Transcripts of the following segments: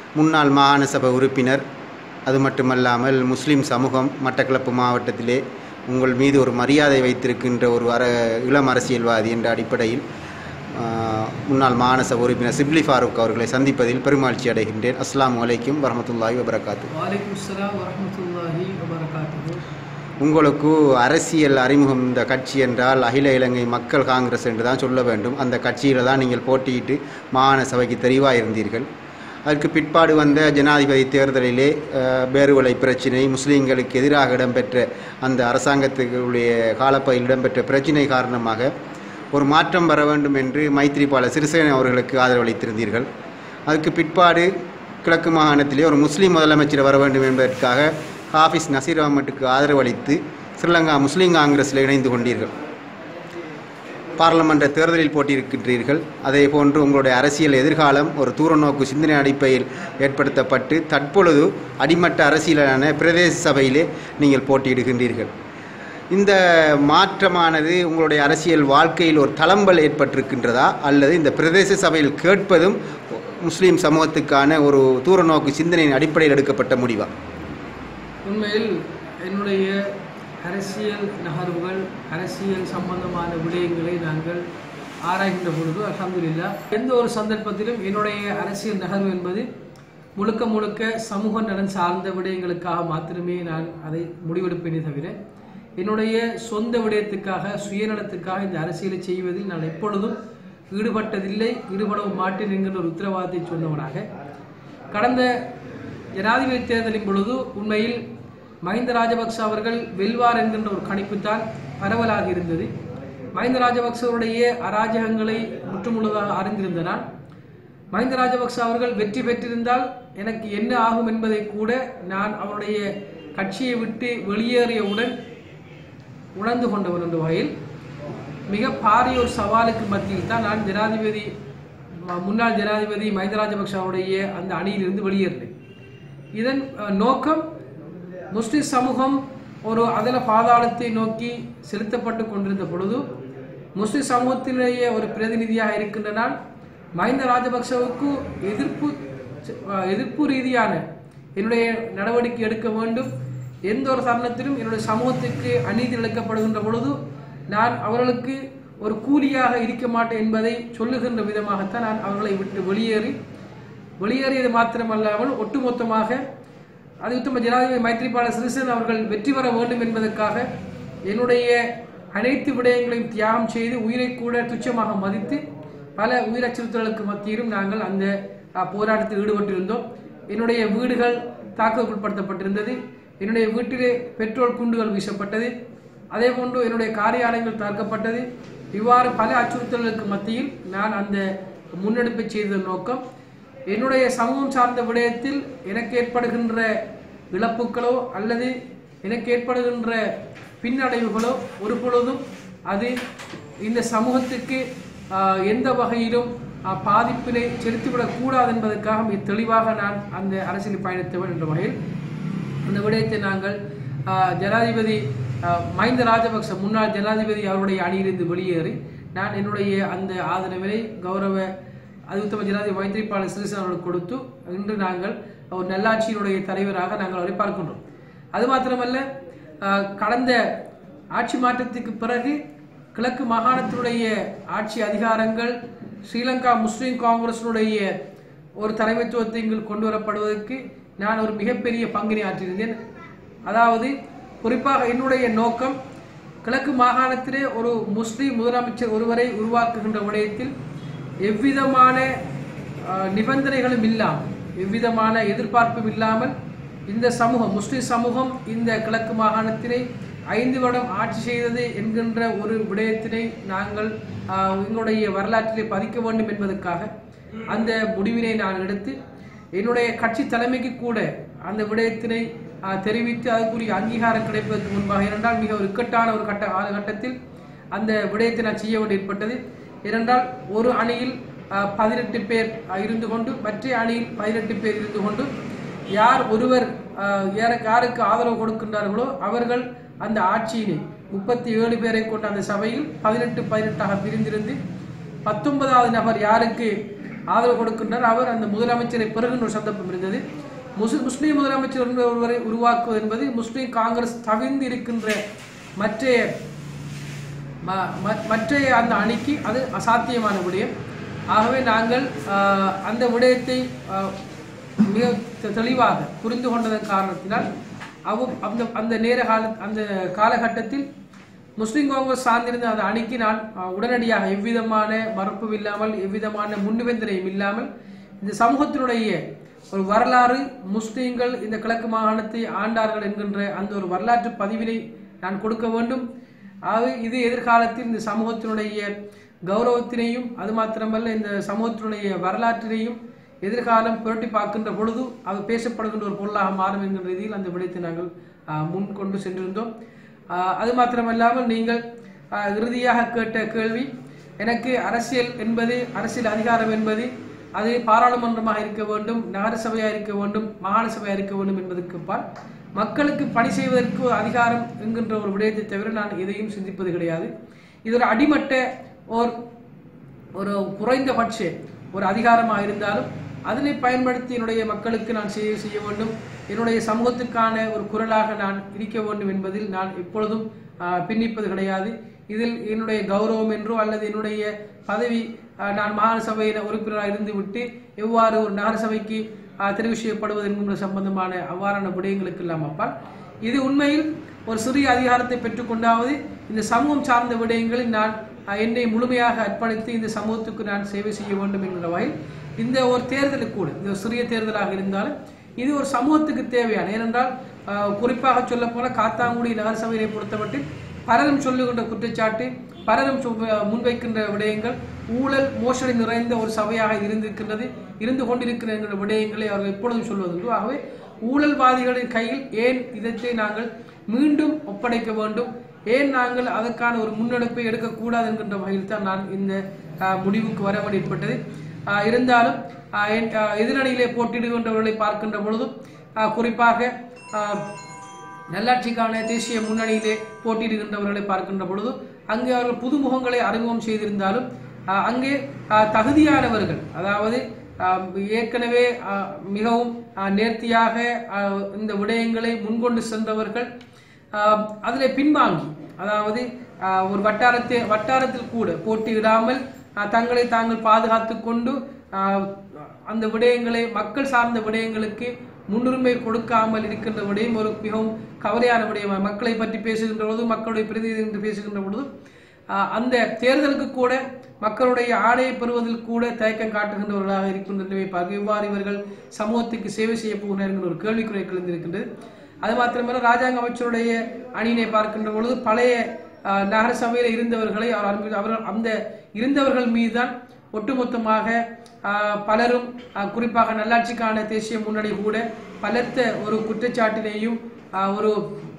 முன்னாள் மாகாண சபை உறுப்பினர் அது மட்டுமல்லாமல் முஸ்லீம் சமூகம் மட்டக்களப்பு மாவட்டத்திலே உங்கள் மீது ஒரு மரியாதை வைத்திருக்கின்ற ஒரு அர இளம் அரசியல்வாதி என்ற அடிப்படையில் ஆஹ், முன்னாள் மாகாண சபை உறுப்பினர் சிப்லி ஃபாரூக் அவர்களை சந்திப்பதில் பெருமகிழ்ச்சி அடைகின்றேன் அஸ்ஸலாமு அலைக்கும் வரமத்துல்லாஹி வபரகாத்து வாலைக்கும் அஸ்ஸலாம் வரஹ்மத்துல்லாஹி வபரகாத்துஹு உங்களுக்கு அரசியல் அறிமுகம் இந்த கட்சி என்றால் அகில இலங்கை மக்கள் காங்கிரஸ் என்று தான் சொல்ல வேண்டும் அந்த கட்சியில் தான் நீங்கள் போட்டியிட்டு மாகாண சபைக்கு தெரிவாக இருந்தீர்கள் அதற்கு பிற்பாடு வந்த ஜனாதிபதி தேர்தலிலே அஹ், பேருவலை பிரச்சினை முஸ்லீம்களுக்கு எதிராக இடம்பெற்ற அந்த அரசாங்கத்துக்குடைய காலப்பகுதியில் இடம்பெற்ற பிரச்சினை காரணமாக ஒரு மாற்றம் வர வேண்டும் என்று மைத்ரிபால சிறிசேன அவர்களுக்கு ஆதரவளித்திருந்தீர்கள் அதுக்கு பிற்பாடு கிழக்கு மாகாணத்திலே ஒரு முஸ்லீம் முதலமைச்சர் வர வேண்டும் என்பதற்காக ஹாஃபிஸ் நசீர் அகமட்டுக்கு ஆதரவளித்து ஸ்ரீலங்கா முஸ்லீம் காங்கிரஸில் இணைந்து கொண்டீர்கள் பாராளுமன்ற தேர்தலில் போட்டியிருக்கின்றீர்கள் அதே போன்று உங்களுடைய அரசியல் எதிர்காலம் ஒரு தூரநோக்கு சிந்தனை அடிப்படையில் ஏற்படுத்தப்பட்டு தற்பொழுது அடிமட்ட அரசியலான பிரதேச சபையிலே நீங்கள் போட்டியிடுகின்றீர்கள் இந்த மாற்றமானது உங்களுடைய அரசியல் வாழ்க்கையில் ஒரு தளம்பல் ஏற்பட்டிருக்கின்றதா அல்லது இந்த பிரதேச சபையில் கேட்பதும் முஸ்லீம் சமூகத்துக்கான ஒரு தூரநோக்கு சிந்தனையின் அடிப்படையில் எடுக்கப்பட்ட முடிவா உண்மையில் என்னுடைய அரசியல் நகர்வுகள் அரசியல் சம்பந்தமான விடயங்களை நாங்கள் ஆராய்கின்ற பொழுது அல்ஹம்துலில்லா எந்த ஒரு சந்தர்ப்பத்திலும் என்னுடைய அரசியல் நகர்வு என்பது முழுக்க முழுக்க சமூக நலன் சார்ந்த விடயங்களுக்காக மாத்திரமே நான் அதை முடிவெடுப்பேனே தவிர என்னுடைய சொந்த விடயத்துக்காக சுயநலத்துக்காக இந்த அரசியலை செய்வதில் நான் எப்பொழுதும் ஈடுபட்டதில்லை ஈடுபடவும் மாட்டேன் என்கின்ற ஒரு உத்தரவாதத்தை சொன்னவனாக கடந்த ஜனாதிபதி தேர்தலின் பொழுது உண்மையில் மஹிந்த ராஜபக்ச அவர்கள் வெல்வார் என்கின்ற ஒரு கணிப்பு தான் பரவலாக இருந்தது மஹிந்த ராஜபக்சவருடைய அராஜகங்களை முற்றுமுழுதாக அறிந்திருந்த நான் மஹிந்த ராஜபக்ச அவர்கள் வெற்றி பெற்றிருந்தால் எனக்கு என்ன ஆகும் என்பதை கூட நான் அவருடைய கட்சியை விட்டு வெளியேறியவுடன் உணர்ந்து கொண்டவன் என்ற வகையில் மிக பாரிய ஒரு சவாலுக்கு மத்தியில் தான் நான் ஜனாதிபதி ம- முன்னாள் ஜனாதிபதி மஹிந்த ராஜபக்ஷவுடைய அந்த அணியிலிருந்து வெளியேறினேன் இதன் அஹ், நோக்கம் முஸ்லிம் சமூகம் ஒரு அதல பாதாளத்தை நோக்கி செலுத்தப்பட்டு கொண்டிருந்த பொழுது முஸ்லிம் சமூகத்திலேயே ஒரு பிரதிநிதியாக இருக்கின்ற நான் மஹிந்த ராஜபக்சவுக்கு எதிர்ப்பு அஹ், எதிர்ப்பு ரீதியான என்னுடைய நடவடிக்கை எடுக்க வேண்டும் எந்த ஒரு தருணத்திலும் என்னுடைய சமூகத்துக்கு அநீதி இழைக்கப்படுகின்ற பொழுது நான் அவர்களுக்கு ஒரு கூலியாக இருக்க மாட்டேன் என்பதை சொல்லுகின்ற விதமாகத்தான் நான் அவர்களை விட்டு வெளியேறி வெளியேறியது மாத்திரமல்லாமல் ஒட்டுமொத்தமாக அது உத்தம ஜனாதிபதி மைத்ரிபால சிறிசேன அவர்கள் வெற்றி பெற வேண்டும் என்பதற்காக என்னுடைய அனைத்து விடயங்களையும் தியாகம் செய்து உயிரை கூட துச்சமாக மதித்து பல உயிர் அச்சுறுத்தல்களுக்கு மத்தியிலும் நாங்கள் அந்த அஹ், போராட்டத்தில் ஈடுபட்டிருந்தோம் என்னுடைய வீடுகள் தாக்குதலுட்படுத்தப்பட்டிருந்தது என்னுடைய வீட்டிலே பெட்ரோல் குண்டுகள் வீசப்பட்டது அதே போன்று என்னுடைய காரியாலயங்கள் தாக்கப்பட்டது இவ்வாறு பல அச்சுறுத்தல்களுக்கு மத்தியில் நான் அந்த முன்னெடுப்பை செய்த நோக்கம் என்னுடைய சமூகம் சார்ந்த விடயத்தில் எனக்கு ஏற்படுகின்ற இழப்புகளோ அல்லது எனக்கு ஏற்படுகின்ற பின்னடைவுகளோ ஒரு பொழுதும் அது இந்த சமூகத்துக்கு ஆஹ், எந்த வகையிலும் ஆஹ், பாதிப்பினை செலுத்திவிடக் கூடாது என்பதற்காக மிக தெளிவாக நான் அந்த அரசியல் பயணித்தவன் என்ற வகையில் அந்த விடயத்தை நாங்கள் ஆஹ், ஜனாதிபதி ஆஹ், மஹிந்த ராஜபக்ச முன்னாள் ஜனாதிபதி அவருடைய அணியிலிருந்து வெளியேறி நான் என்னுடைய அந்த ஆதரவினை கௌரவ அது உத்தம ஜனாதிபதி மைத்ரிபால சிறிசேன அவர்களுக்கு கொடுத்து இன்று நாங்கள் ஒரு நல்லாட்சியினுடைய தலைவராக நாங்கள் அவரை பார்க்கின்றோம் அது மாத்திரமல்ல ஆஹ், கடந்த ஆட்சி மாற்றத்துக்கு பிறகு கிழக்கு மாகாணத்தினுடைய ஆட்சி அதிகாரங்கள் ஸ்ரீலங்கா முஸ்லிம் காங்கிரசினுடைய ஒரு தலைமைத்துவத்தை இங்கு கொண்டு வரப்படுவதற்கு நான் ஒரு மிகப்பெரிய பங்கினை ஆற்றியிருந்தேன் அதாவது குறிப்பாக என்னுடைய நோக்கம் கிழக்கு மாகாணத்திலே ஒரு முஸ்லிம் முதலமைச்சர் ஒருவரை உருவாக்குகின்ற விடயத்தில் எவ்விதமான அஹ், நிபந்தனைகளும் இல்லாமல் எவ்விதமான எதிர்பார்ப்பும் இல்லாமல் இந்த சமூகம் முஸ்லிம் சமூகம் இந்த கிழக்கு மாகாணத்திலே ஐந்து வருடம் ஆட்சி செய்தது என்கின்ற ஒரு விடயத்தினை நாங்கள் ஆஹ், எங்களுடைய வரலாற்றிலே பதிக்க வேண்டும் என்பதற்காக அந்த முடிவினை நான் எடுத்து என்னுடைய கட்சி தலைமைக்கு கூட அந்த விடயத்தினை ஆஹ், தெரிவித்து அதுக்குரிய அங்கீகாரம் கிடைப்பதற்கு முன்பாக இரண்டால் மிக ஒரு இக்கட்டான ஒரு கட்ட காலகட்டத்தில் அந்த விடயத்தை நான் செய்ய வேண்டி ஏற்பட்டது இரண்டால் ஒரு அணியில் பதினெட்டு பேர் ஆஹ், இருந்து கொண்டு மற்ற அணியில் பதினெட்டு பேர் இருந்து கொண்டு யார் ஒருவர் ஆஹ், யாருக்கு யாருக்கு ஆதரவு கொடுக்கின்றார்களோ அவர்கள் அந்த ஆட்சியினை முப்பத்தி ஏழு பேரை கொண்ட அந்த சபையில் பதினெட்டு பதினெட்டாக பிரிந்திருந்து பத்தொன்பதாவது நபர் யாருக்கு ஆதரவு கொடுக்கின்றார் அவர் அந்த முதலமைச்சரை பெறுகின்ற ஒரு சந்தர்ப்பம் இருந்தது முஸ்லிம் முஸ்லீம் முதலமைச்சர் என்ற ஒருவரை உருவாக்குவது என்பது முஸ்லீம் காங்கிரஸ் தவிர்ந்து இருக்கின்ற மற்ற ம- ம- மற்ற அந்த அணிக்கு அது அசாத்தியமான விடயம் ஆகவே நாங்கள் ஆஹ், அந்த விடயத்தை ஆஹ், மிக தெ- தெளிவாக புரிந்து கொண்டதன் காரணத்தினால் அவ அந்த அந்த நேர கால அந்த காலகட்டத்தில் முஸ்லிம் காங்கிரஸ் சார்ந்திருந்த அந்த அணிக்கு நான் ஆஹ், உடனடியாக எவ்விதமான மறுப்பும் இல்லாமல் எவ்விதமான முன்னிபந்தனையும் இல்லாமல் இந்த சமூகத்தினுடைய ஒரு வரலாறு முஸ்லீம்கள் இந்த கிழக்கு மாகாணத்தை ஆண்டார்கள் என்கின்ற அந்த ஒரு வரலாற்று பதிவினை நான் கொடுக்க வேண்டும் ஆக இது எதிர்காலத்தில் இந்த சமூகத்தினுடைய கௌரவத்தினையும் அது மாத்திரமல்ல இந்த சமூகத்தினுடைய வரலாற்றினையும் எதிர்காலம் புரட்டி பார்க்கின்ற பொழுது அது பேசப்படுகின்ற ஒரு பொருளாக மாறும் என்கின்ற ரீதியில் அந்த விடயத்தை நாங்கள் ஆஹ், முன் கொண்டு சென்றிருந்தோம் ஆஹ், அது மாத்திரமல்லாமல் நீங்கள் ஆஹ், இறுதியாக கேட்ட கேள்வி எனக்கு அரசியல் என்பது அரசியல் அதிகாரம் என்பது அது பாராளுமன்றமாக இருக்க வேண்டும் நகர சபையாக இருக்க வேண்டும் மாகாண சபையாக இருக்க வேண்டும் என்பதற்கு அப்பால் மக்களுக்கு பணி செய்வதற்கு ஒரு அதிகாரம் என்கின்ற ஒரு விடயத்தை தவிர நான் எதையும் சிந்திப்பது கிடையாது இது ஒரு அடிமட்ட ஓர் ஒரு குறைந்தபட்ச ஒரு அதிகாரமாக இருந்தாலும் அதனை பயன்படுத்தி என்னுடைய மக்களுக்கு நான் செய்ய செய்ய வேண்டும் என்னுடைய சமூகத்துக்கான ஒரு குரலாக நான் இருக்க வேண்டும் என்பதில் நான் எப்பொழுதும் ஆஹ், பின்னிப்பது கிடையாது இதில் என்னுடைய கௌரவம் என்றோ அல்லது என்னுடைய பதவி ஆஹ், நான் மாகாண சபையில் உறுப்பினராக இருந்து விட்டு எவ்வாறு ஒரு நகர சபைக்கு ஆஹ், தெரிவு செய்யப்படுவது என்கின்ற சம்பந்தமான அவ்வாறான விடயங்களுக்கு இல்லாமல் அப்பால் இது உண்மையில் ஒரு சிறிய அதிகாரத்தை பெற்றுக்கொண்டாவது இந்த சமூகம் சார்ந்த விடயங்களில் நான் அஹ், என்னை முழுமையாக அர்ப்பணித்து இந்த சமூகத்துக்கு நான் சேவை செய்ய வேண்டும் என்கிற வகையில் இந்த ஒரு தேர்தலுக்கு கூட இந்த ஒரு சிறிய தேர்தலாக இருந்தாலும் இது ஒரு சமூகத்துக்கு தேவையான ஏனென்றால் அஹ், குறிப்பாக சொல்ல போன காத்தாங்குடி நகர சபையை பொறுத்தமட்டில் பலரும் சொல்லுகின்ற குற்றச்சாட்டு பலரும் சொ- முன்வைக்கின்ற விடயங்கள் ஊழல் மோசடி நிறைந்த ஒரு சபையாக இருந்திருக்கின்றது இருந்து கொண்டிருக்கிற என்கிற விடயங்களை அவர்கள் எப்பொழுதும் சொல்வதுண்டு ஆகவே ஊழல்வாதிகளின் கையில் ஏன் இதத்தை நாங்கள் மீண்டும் ஒப்படைக்க வேண்டும் ஏன் நாங்கள் அதற்கான ஒரு முன்னெடுப்பை எடுக்கக்கூடாது என்கின்ற வகையில் தான் நான் இந்த ஆஹ், முடிவுக்கு வர வேண்டியப்பட்டது ஆஹ், இருந்தாலும் ஆஹ், என்- ஆஹ், எதிரணியிலே போட்டியிடுகின்றவர்களை பார்க்கின்ற பொழுதும் ஆஹ், குறிப்பாக ஆஹ், நல்லாட்சிக்கான தேசிய முன்னணியிலே போட்டியிடுகின்றவர்களை பார்க்கின்ற பொழுது அங்கே அவர்கள் புதுமுகங்களை அறிமுகம் செய்திருந்தாலும் ஆஹ், அங்கே ஆஹ், தகுதியானவர்கள் அதாவது ஆஹ், ஏற்கனவே ஆஹ், மிகவும் ஆஹ், நேர்த்தியாக ஆஹ், இந்த விடயங்களை முன்கொண்டு சென்றவர்கள் ஆஹ், அதிலே பின்வாங்கி அதாவது ஆஹ், ஒரு வட்டாரத்தை வட்டாரத்தில் கூட போட்டியிடாமல் ஆஹ், தங்களை தாங்கள் பாதுகாத்து கொண்டு ஆஹ், அந்த விடயங்களை மக்கள் சார்ந்த விடயங்களுக்கு முன்னுரிமை கொடுக்காமல் இருக்கின்ற விடயம் ஒரு மிகவும் கவலையான விடயம் மக்களை பற்றி பேசுகின்ற பொழுது மக்களுடைய பிரதிநிதி என்று பேசுகின்ற பொழுது ஆஹ், அந்த தேர்தலுக்கு கூட மக்களுடைய ஆணையை பெறுவதில் கூட தயக்கம் காட்டுகின்றவர்களாக இருக்கின்றனவே பார்க்க இவ்வாறு இவர்கள் சமூகத்துக்கு சேவை செய்ய போகிறார்கள் என்கிற ஒரு கேள்விக்குறை எழுந்திருக்கின்றது அது மாத்திரமல்ல ராஜாங்க அமைச்சருடைய அணியினை பார்க்கின்ற பொழுது பழைய ஆஹ், நகர சபையில் இருந்தவர்களை அவர் அனுப்பி- அவர்கள் அந்த இருந்தவர்கள் மீதுதான் ஒட்டுமொத்தமாக ஆஹ், பலரும் ஆஹ், குறிப்பாக நல்லாட்சிக்கான தேசிய முன்னணி கூட பலத்த ஒரு குற்றச்சாட்டினையும் ஆஹ், ஒரு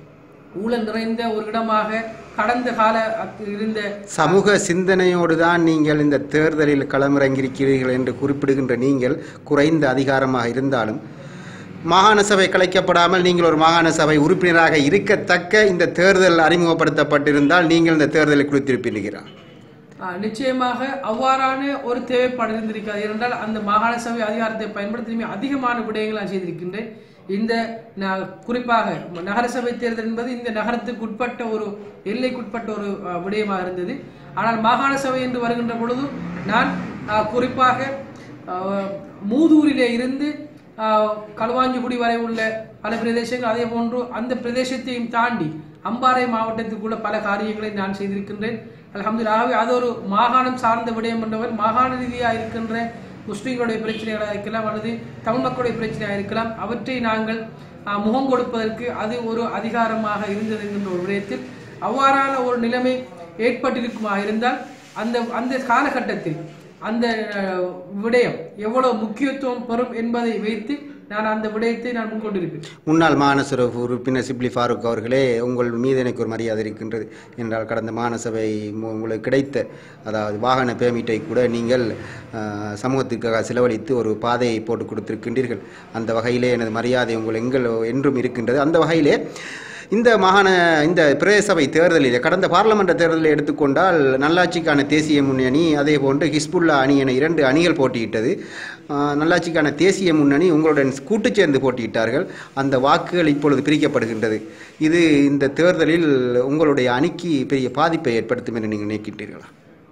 ஊழல் நிறைந்த ஒரு இடமாக கடந்த கால அத்- இருந்த சமூக சிந்தனையோடு தான் நீங்கள் இந்த தேர்தலில் களமிறங்கியிருக்கிறீர்கள் என்று குறிப்பிடுகின்ற நீங்கள் குறைந்த அதிகாரமாக இருந்தாலும் மாகாண சபை கலைக்கப்படாமல் நீங்கள் ஒரு மாகாண சபை உறுப்பினராக இருக்கத்தக்க இந்த தேர்தல் அறிமுகப்படுத்தப்பட்டிருந்தால் நீங்கள் இந்த தேர்தலை குறித்திருப்பீர்கள் ஆஹ், நிச்சயமாக அவ்வாறான ஒரு தேவைப்பாடு இருந்திருக்காது ஏனென்றால் அந்த மாகாண சபை அதிகாரத்தை பயன்படுத்தி இனிமே அதிகமான விடயங்களை நான் செய்திருக்கின்றேன் இந்த ந- குறிப்பாக நகர சபை தேர்தல் என்பது இந்த நகரத்துக்கு உட்பட்ட ஒரு எல்லைக்குட்பட்ட ஒரு ஆஹ், விடயமாக இருந்தது ஆனால் மாகாண சபை என்று வருகின்ற பொழுது நான் ஆஹ், குறிப்பாக ஆஹ், மூதூரிலே இருந்து ஆஹ், களுவாஞ்சிக்குடி வரை உள்ள பல பிரதேசங்கள் அதே போன்று அந்த பிரதேசத்தையும் தாண்டி அம்பாறை மாவட்டத்துக்குள்ள பல காரியங்களை நான் செய்திருக்கின்றேன் அல்ஹம்துலில்லாஹ் அது ஒரு மாகாணம் சார்ந்த விடயம் என்றவர் மாகாண ரீதியாக இருக்கின்ற முஸ்லீம்களுடைய பிரச்சனைகளாக இருக்கலாம் அல்லது தமிழ் மக்களுடைய பிரச்சனையாக இருக்கலாம் அவற்றை நாங்கள் ஆஹ், முகம் கொடுப்பதற்கு அது ஒரு அதிகாரமாக இருந்தது என்கின்ற ஒரு விடயத்தில் அவ்வாறான ஒரு நிலைமை ஏற்பட்டிருக்குமா இருந்தால் அந்த அந்த காலகட்டத்தில் அந்த அஹ், விடயம் எவ்வளவு முக்கியத்துவம் பெறும் என்பதை வைத்து நான் அந்த விடயத்தை நான் முன்கொண்டிருக்கிறேன் முன்னாள் மாநசபை உறுப்பினர் சிப்லி ஃபாரூக் அவர்களே உங்கள் மீது எனக்கு ஒரு மரியாதை இருக்கின்றது என்றால் கடந்த மாநசபை மு- உங்களுக்கு கிடைத்த அதாவது வாகன பேமிட்டை கூட நீங்கள் ஆஹ், சமூகத்திற்காக செலவழித்து ஒரு பாதையை போட்டு கொடுத்திருக்கின்றீர்கள் அந்த வகையிலே எனது மரியாதை உங்கள் எங்கள் என்றும் இருக்கின்றது அந்த வகையிலே இந்த மாகாண இந்த பிரதேச சபை தேர்தலில் கடந்த பாராளுமன்ற தேர்தலில் எடுத்துக்கொண்டால் நல்லாட்சிக்கான தேசிய முன்னணி அதே போன்று ஹிஸ்புல்லா அணி என இரண்டு அணிகள் போட்டியிட்டது ஆஹ், நல்லாட்சிக்கான தேசிய முன்னணி உங்களுடன் கூட்டு சேர்ந்து போட்டியிட்டார்கள் அந்த வாக்குகள் இப்பொழுது பிரிக்கப்படுகின்றது இது இந்த தேர்தலில் உங்களுடைய அணிக்கு பெரிய பாதிப்பை ஏற்படுத்தும் என்று நீங்கள் நினைக்கின்றீர்களா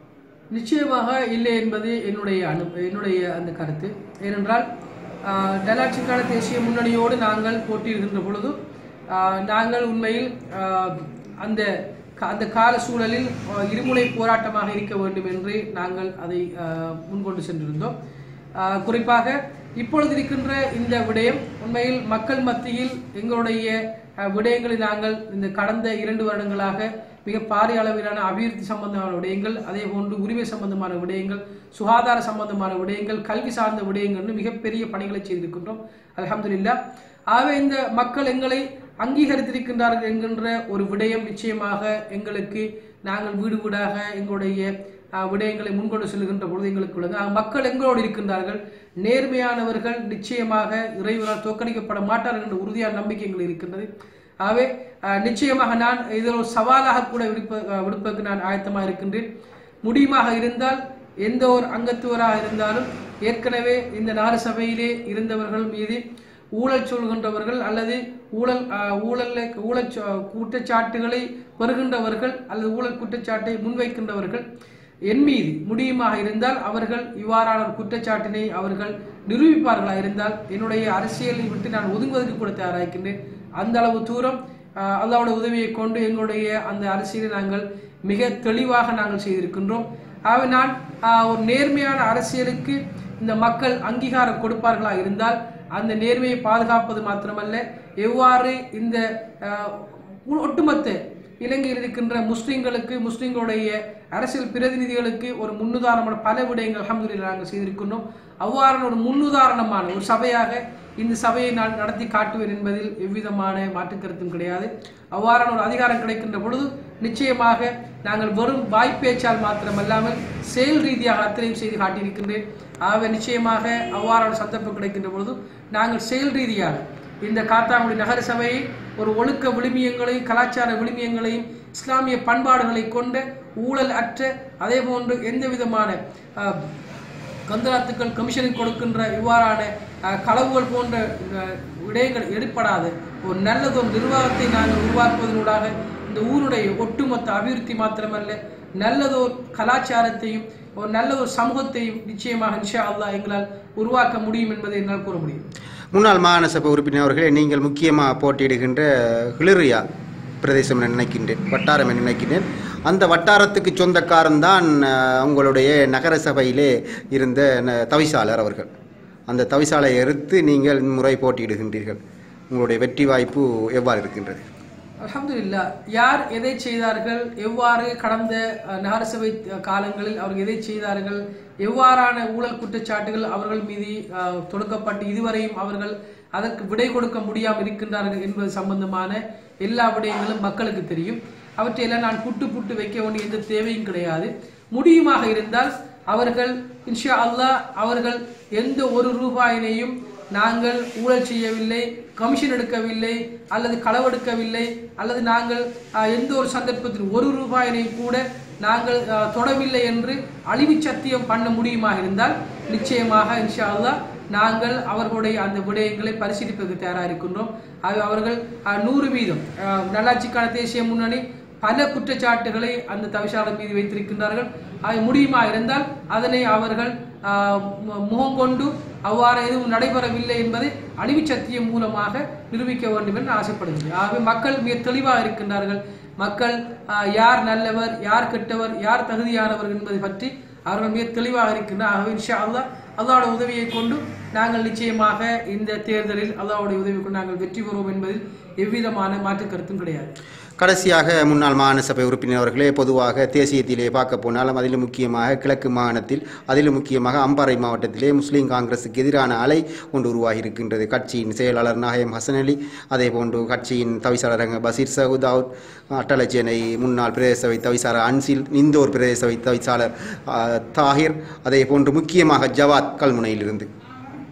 நிச்சயமாக இல்லை என்பது என்னுடைய அனு என்னுடைய அந்த கருத்து ஏனென்றால் ஆஹ், நல்லாட்சிக்கான தேசிய முன்னணியோடு நாங்கள் போட்டியிடுகின்ற பொழுது ஆஹ், நாங்கள் உண்மையில் ஆஹ், அந்த க- அந்த கால சூழலில் ஆஹ், இருமுனை போராட்டமாக இருக்க வேண்டும் என்று நாங்கள் அதை ஆஹ், முன்கொண்டு சென்றிருந்தோம் ஆஹ், குறிப்பாக இப்பொழுது இருக்கின்ற இந்த விடயம் உண்மையில் மக்கள் மத்தியில் எங்களுடைய அஹ், விடயங்களை நாங்கள் இந்த கடந்த இரண்டு வருடங்களாக மிக பாரிய அளவிலான அபிவிருத்தி சம்பந்தமான விடயங்கள் அதே போன்று உரிமை சம்பந்தமான விடயங்கள் சுகாதார சம்பந்தமான விடயங்கள் கல்வி சார்ந்த விடயங்கள்னு மிகப்பெரிய பணிகளை செய்திருக்கின்றோம் அல்ஹம்துலில்லாஹ் ஆகவே இந்த மக்கள் எங்களை அங்கீகரித்திருக்கின்றார்கள் என்கின்ற ஒரு விடயம் நிச்சயமாக எங்களுக்கு நாங்கள் வீடு வீடாக எங்களுடைய அஹ், விடயங்களை முன்கொண்டு செல்கின்ற பொழுது எங்களுக்கு உள்ளது ஆக, மக்கள் எங்களோடு இருக்கின்றார்கள் நேர்மையானவர்கள் நிச்சயமாக இறைவனால் தோற்கடிக்கப்பட மாட்டார்கள் என்ற உறுதியான நம்பிக்கை எங்களுக்கு இருக்கின்றது ஆகவே அஹ், நிச்சயமாக நான் இதில் ஒரு சவாலாக கூட விடுப்ப அஹ், விடுப்பதற்கு நான் ஆயத்தமாக இருக்கின்றேன் முடியுமாக இருந்தால் எந்த ஒரு அங்கத்துவராக இருந்தாலும் ஏற்கனவே இந்த நாடு சபையிலே இருந்தவர்கள் மீது ஊழல் சொல்கின்றவர்கள் அல்லது ஊழல் அஹ், ஊழல்ல ஊழல் ச- குற்றச்சாட்டுகளை பெறுகின்றவர்கள் அல்லது ஊழல் குற்றச்சாட்டை முன்வைக்கின்றவர்கள் என் மீது முடியுமாக இருந்தால் அவர்கள் இவ்வாறான ஒரு குற்றச்சாட்டினை அவர்கள் நிரூபிப்பார்களாக இருந்தால் என்னுடைய அரசியலை விட்டு நான் ஒதுங்குவதற்கு கூட தயாராகின்றேன் அந்த அளவு தூரம் ஆஹ், அல்லாஹ்வுடைய உதவியை கொண்டு எங்களுடைய அந்த அரசியலை நாங்கள் மிக தெளிவாக நாங்கள் செய்திருக்கின்றோம் ஆகவே நான் ஆஹ், ஒரு நேர்மையான அரசியலுக்கு இந்த மக்கள் அங்கீகாரம் கொடுப்பார்களா இருந்தால் அந்த நேர்மையை பாதுகாப்பது மாத்திரமல்ல எவ்வாறு இந்த ஆஹ், ஒட்டுமொத்த இலங்கையில் இருக்கின்ற முஸ்லிம்களுக்கு முஸ்லிம்களுடைய அரசியல் பிரதிநிதிகளுக்கு ஒரு முன்னுதாரணமான பல விடயங்கள் அல்ஹம்துலில்லாஹ் நாங்கள் செய்திருக்கின்றோம் அவ்வாறான ஒரு முன்னுதாரணமான ஒரு சபையாக இந்த சபையை நான் நடத்தி காட்டுவேன் என்பதில் எவ்விதமான மாற்று கருத்தும் கிடையாது அவ்வாறான ஒரு அதிகாரம் கிடைக்கின்ற பொழுது நிச்சயமாக நாங்கள் வெறும் வாய்ப்பேச்சால் மாத்திரமல்லாமல் செயல் ரீதியாக அத்தனையும் செய்து காட்டியிருக்கின்றேன் ஆகவே நிச்சயமாக அவ்வாறான சந்தர்ப்பம் கிடைக்கின்ற பொழுது நாங்கள் செயல் ரீதியாக இந்த காத்தாங்குடி நகர சபையை ஒரு ஒழுக்க விழுமியங்களையும் கலாச்சார விழுமியங்களையும் இஸ்லாமிய பண்பாடுகளை கொண்ட ஊழல் அற்ற அதே போன்று எந்த விதமான அஹ், கந்தராத்துக்கள் கமிஷனுக்கு கொடுக்கின்ற இவ்வாறான அஹ், களவுகள் போன்ற அஹ், விடயங்கள் எடுப்படாத ஒரு நல்லதொரு நிர்வாகத்தை நாங்கள் உருவாக்குவதனூடாக இந்த ஊருடைய ஒட்டுமொத்த அபிவிருத்தி மாத்திரமல்ல நல்லதோர் கலாச்சாரத்தையும் ஒரு நல்ல ஒரு சமூகத்தையும் நிச்சயமாக இன்ஷா அல்லாஹ் எங்களால் உருவாக்க முடியும் என்பதை என்னால் கூற முடியும் முன்னாள் மாகாண சபை உறுப்பினர் அவர்களே நீங்கள் முக்கியமாக போட்டியிடுகின்ற ஹிளரியா பிரதேசம் என நினைக்கின்றேன் வட்டாரம் என நினைக்கின்றேன் அந்த வட்டாரத்துக்கு சொந்தக்காரன் தான் அஹ், உங்களுடைய நகர சபையிலே இருந்த ந- தவிசாளர் அவர்கள் அந்த தவிசாலை எதிர்த்து நீங்கள் முறை போட்டியிடுகின்றீர்கள் உங்களுடைய வெற்றி வாய்ப்பு எவ்வாறு இருக்கின்றது அல்ஹம்துலில்லாஹ் யார் எதை செய்தார்கள் எவ்வாறு கடந்த அஹ், நகரசபை அஹ், காலங்களில் அவர்கள் எதை செய்தார்கள் எவ்வாறான ஊழல் குற்றச்சாட்டுகள் அவர்கள் மீது அஹ், தொடுக்கப்பட்டு இதுவரையும் அவர்கள் அதற்கு விடை கொடுக்க முடியாமல் இருக்கின்றார்கள் என்பது சம்பந்தமான எல்லா விடயங்களும் மக்களுக்கு தெரியும் அவற்றையெல்லாம் நான் புட்டு புட்டு வைக்க வேண்டிய எந்த தேவையும் கிடையாது முடியுமாக இருந்தால் அவர்கள் இன்ஷா அல்லாஹ் அவர்கள் எந்த ஒரு ரூபாயினையும் நாங்கள் ஊழல் செய்யவில்லை கமிஷன் எடுக்கவில்லை அல்லது களவெடுக்கவில்லை அல்லது நாங்கள் ஆஹ், எந்த ஒரு சந்தர்ப்பத்தில் ஒரு ரூபாயினை கூட நாங்கள் ஆஹ், தொடவில்லை என்று அழிவு சத்தியம் பண்ண முடியுமாக இருந்தால் நிச்சயமாக இன்ஷா அல்லாஹ் நாங்கள் அவர்களுடைய அந்த விடயங்களை பரிசீலிப்பதற்கு தயாராக இருக்கின்றோம் ஆகவே அவர்கள் ஆஹ், நூறு வீதம் ஆஹ், நல்லாட்சிக்கான தேசிய முன்னணி பல குற்றச்சாட்டுகளை அந்த தவிசாளர் மீது வைத்திருக்கின்றார்கள் அது முடியுமா இருந்தால் அதனை அவர்கள் ஆஹ், மு- முகம் கொண்டு அவ்வாறு எதுவும் நடைபெறவில்லை என்பதை அழிவு சத்தியம் மூலமாக நிரூபிக்க வேண்டும் என்று ஆசைப்படுகிறேன் ஆகவே மக்கள் மிக தெளிவாக இருக்கின்றார்கள் மக்கள் ஆஹ், யார் நல்லவர் யார் கெட்டவர் யார் தகுதியானவர் என்பதை பற்றி அவர்கள் மிக தெளிவாக இருக்கின்றனர் ஆகவே இன்ஷா அல்லாஹ் அல்லாஹ்வுடைய உதவியை கொண்டு நாங்கள் நிச்சயமாக இந்த தேர்தலில் அல்லாஹ்வுடைய உதவியை கொண்டு நாங்கள் வெற்றி பெறுவோம் என்பதில் எவ்விதமான மாற்று கருத்தும் கிடையாது கடைசியாக முன்னாள் மாகாண சபை உறுப்பினர் அவர்களே பொதுவாக தேசியத்திலே பார்க்க போனாலும் அதிலும் முக்கியமாக கிழக்கு மாகாணத்தில் அதிலும் முக்கியமாக அம்பாறை மாவட்டத்திலே முஸ்லீம் காங்கிரஸுக்கு எதிரான அலை ஒன்று உருவாகி இருக்கின்றது கட்சியின் செயலாளர் நாயம் ஹசன் அலி அதே போன்று கட்சியின் தவிசாளர் பசீர் சவுதாவுத் அட்டலச்சேனை முன்னாள் பிரதேச சபை தவிசாளர் அன்சில் இந்தோர் பிரதேச சபை தவிசாளர் ஆ, தாஹிர் அதே போன்று முக்கியமாக ஜவாத் கல்முனையிலிருந்து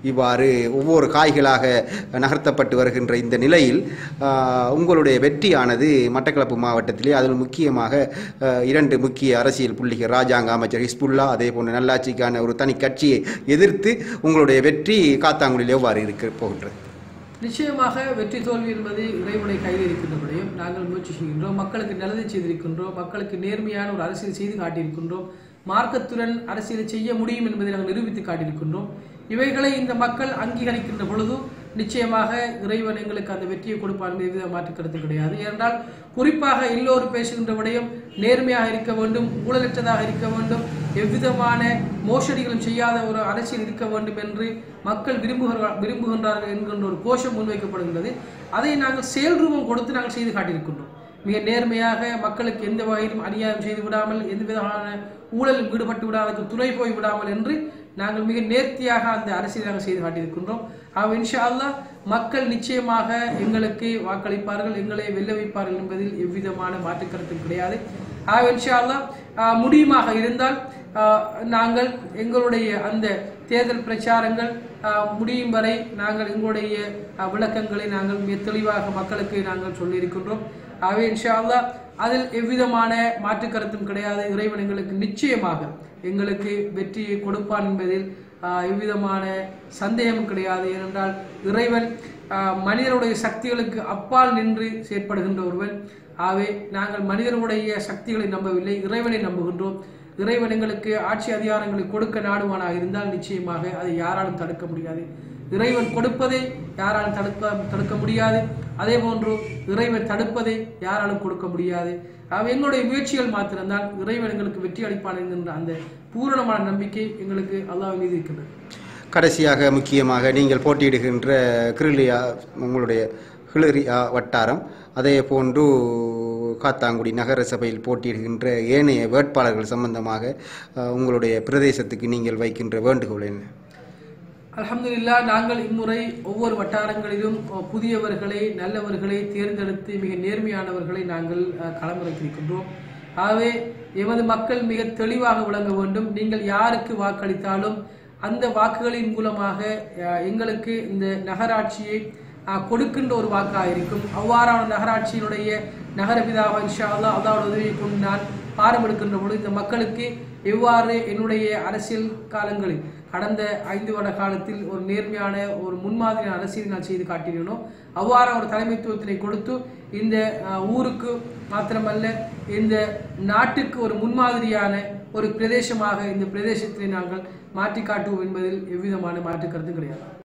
இவ்வாறு ஒவ்வொரு காய்களாக நகர்த்தப்பட்டு வருகின்ற இந்த நிலையில் ஆஹ், உங்களுடைய வெற்றியானது மட்டக்களப்பு மாவட்டத்திலே அதில் முக்கியமாக ஆஹ், இரண்டு முக்கிய அரசியல் புள்ளிகள் ராஜாங்க அமைச்சர் ஹிஸ்புல்லா அதே போன்ற நல்லாட்சிக்கான ஒரு தனி கட்சியை எதிர்த்து உங்களுடைய வெற்றி காத்தாங்குடியில் எவ்வாறு இருக்க போகின்றது நிச்சயமாக வெற்றி தோல்வி என்பது இறைவனை கையில் இருக்கின்றபடியும் நாங்கள் முயற்சி செய்கின்றோம் மக்களுக்கு நல்லதை செய்திருக்கின்றோம் மக்களுக்கு நேர்மையான ஒரு அரசியல் செய்து காட்டியிருக்கின்றோம் மார்க்கத்துடன் அரசியலை செய்ய முடியும் என்பதை நாங்கள் நிரூபித்து காட்டியிருக்கின்றோம் இவைகளை இந்த மக்கள் அங்கீகரிக்கின்ற பொழுது நிச்சயமாக இறைவன் எங்களுக்கு அந்த வெற்றியை கொடுப்பான் என்பது எவ்வித மாற்று கருத்து கிடையாது ஏனென்றால் குறிப்பாக எல்லோரும் பேசுகின்ற விடயம் நேர்மையாக இருக்க வேண்டும் ஊழலற்றதாக இருக்க வேண்டும் எவ்விதமான மோசடிகளும் செய்யாத ஒரு அரசியல் இருக்க வேண்டும் என்று மக்கள் விரும்புகிற விரும்புகின்றார்கள் என்கின்ற ஒரு கோஷம் முன்வைக்கப்படுகின்றது அதை நாங்கள் செயல் ரூபம் கொடுத்து நாங்கள் செய்து காட்டியிருக்கின்றோம் மிக நேர்மையாக மக்களுக்கு எந்த வகையிலும் அநியாயம் செய்து விடாமல் எந்த விதமான ஊழலில் ஈடுபட்டு விடாமல் அதற்கு துணை போய் விடாமல் என்று நாங்கள் மிக நேர்த்தியாக அந்த அரசியலை நாங்கள் செய்து காட்டியிருக்கின்றோம் ஆக இன்ஷா அல்லாஹ் மக்கள் நிச்சயமாக எங்களுக்கு வாக்களிப்பார்கள் எங்களை வெல்ல வைப்பார்கள் என்பதில் எவ்விதமான மாற்று கருத்தும் கிடையாது ஆக இன்ஷா அல்லாஹ் ஆஹ், முடியுமாக இருந்தால் ஆஹ், நாங்கள் எங்களுடைய அந்த தேர்தல் பிரச்சாரங்கள் ஆஹ், முடியும் வரை நாங்கள் எங்களுடைய ஆஹ், விளக்கங்களை நாங்கள் மிக தெளிவாக மக்களுக்கு நாங்கள் சொல்லியிருக்கின்றோம் ஆகவே இன்ஷா அல்லாஹ் அதில் எவ்விதமான மாற்று கருத்தும் கிடையாது இறைவன் எங்களுக்கு நிச்சயமாக எங்களுக்கு வெற்றியை கொடுப்பான் என்பதில் ஆஹ், எவ்விதமான சந்தேகம் கிடையாது ஏனென்றால் இறைவன் ஆஹ், மனிதருடைய சக்திகளுக்கு அப்பால் நின்று செயற்படுகின்ற ஒருவன் ஆகவே நாங்கள் மனிதனுடைய சக்திகளை நம்பவில்லை இறைவனை நம்புகின்றோம் இறைவன் எங்களுக்கு ஆட்சி அதிகாரங்களை கொடுக்க நாடுவானாக இருந்தால் நிச்சயமாக அதை யாராலும் தடுக்க முடியாது இறைவன் கொடுப்பதை யாராலும் தடுக்க தடுக்க முடியாது அதே போன்று இறைவன் தடுப்பதை யாராலும் கொடுக்க முடியாது ஆகவே எங்களுடைய முயற்சிகள் மாத்திரம்தான் இறைவன் எங்களுக்கு வெற்றி அளிப்பான் என்கின்ற அந்த பூரணமான நம்பிக்கை எங்களுக்கு அல்லாஹ் மீது இருக்கின்றது கடைசியாக முக்கியமாக நீங்கள் போட்டியிடுகின்ற கிருளியா உங்களுடைய கிளிரியா வட்டாரம் அதே போன்று காத்தாங்குடி நகர சபையில் போட்டியிடுகின்ற ஏனைய வேட்பாளர்கள் சம்பந்தமாக அஹ், உங்களுடைய பிரதேசத்துக்கு நீங்கள் வைக்கின்ற வேண்டுகோள் என்ன அல்ஹம்துலில்லாஹ் நாங்கள் இம்முறை ஒவ்வொரு வட்டாரங்களிலும் அஹ், புதியவர்களை நல்லவர்களை தேர்ந்தெடுத்து மிக நேர்மையானவர்களை நாங்கள் அஹ், களமிறக்கியிருக்கின்றோம் ஆகவே எமது மக்கள் மிக தெளிவாக விளங்க வேண்டும் நீங்கள் யாருக்கு வாக்களித்தாலும் அந்த வாக்குகளின் மூலமாக அஹ், எங்களுக்கு இந்த நகராட்சியை அஹ், கொடுக்கின்ற ஒரு வாக்காக இருக்கும் அவ்வாறான நகராட்சியினுடைய நகரபிதாவை இன்ஷா அல்லாஹ் அல்லாஹ்வுடைய உதவியை கொண்டு நான் பாரம் எடுக்கின்ற பொழுது இந்த மக்களுக்கு எவ்வாறு என்னுடைய அரசியல் காலங்களில் கடந்த ஐந்து வருட காலத்தில் ஒரு நேர்மையான ஒரு முன்மாதிரியான அரசியலை நான் செய்து காட்டினேனோ அவ்வாறு ஒரு தலைமைத்துவத்தினை கொடுத்து இந்த அஹ், ஊருக்கு மாத்திரமல்ல இந்த நாட்டுக்கு ஒரு முன்மாதிரியான ஒரு பிரதேசமாக இந்த பிரதேசத்தினை நாங்கள் மாற்றி காட்டுவோம் என்பதில் எவ்விதமான மாற்று கருத்தும் கிடையாது